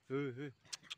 ఏయ్, ఏయ్.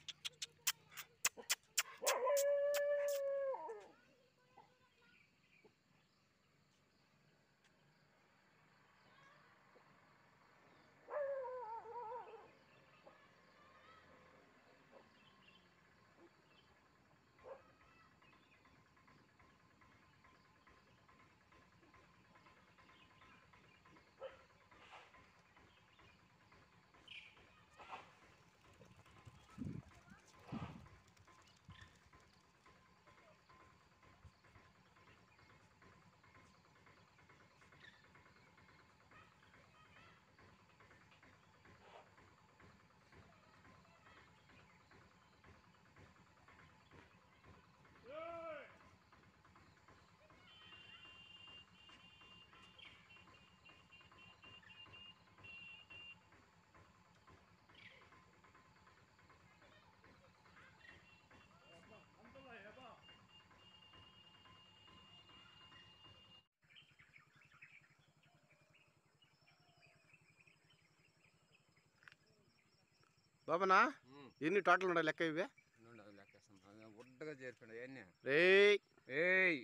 బాబనా ఎన్ని టోటల్ ఉన్నాయి లెక్క ఇవే లెక్కేస్తాం ఉడ్డగా చేర్చాడు అవన్నీ రే ఏయ్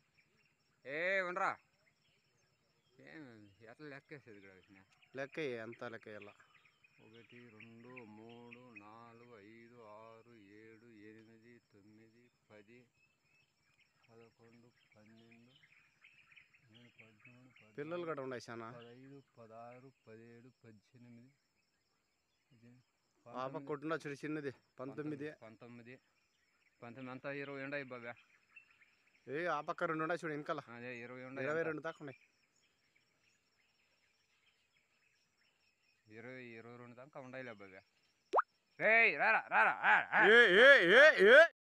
ఏ ఉండరా ఏం ఎట్లా లెక్కేసేది ఇక్కడ వచ్చిన లెక్క ఎయ్యి, ఎంత లెక్క వేయాల ఒకటి రెండు మూడు నాలుగు ఐదు ఆరు ఏడు ఎనిమిది తొమ్మిది పది పదకొండు పన్నెండు పన్నెండు, పదమూడు పిల్లలు పద్నాలుగు, కూడా ఉన్నాయి చాలా పదహైదు పదహారు పదిహేడు పద్దెనిమిది పద్దెనిమిది, పాప పంతొమ్మిది, కొట్టిన చూడు చిన్నది పంతొమ్మిది పంతొమ్మిది పంతొమ్మిది అంతా ఇరవై ఉండాయి బాబా ఏ ఆ పక్క రెండు ఉన్నాయి చూడు వెనకాల అదే ఇరవై ఉండాయి ఇరవై అంతా. రెండు దాకా ఉన్నాయి ఇరవై ఇరవై రెండు దాకా ఉండాలి బాబా రేయ్ రారా రారా ఆ, ఆ. ఏ ఏ ఏ ఏ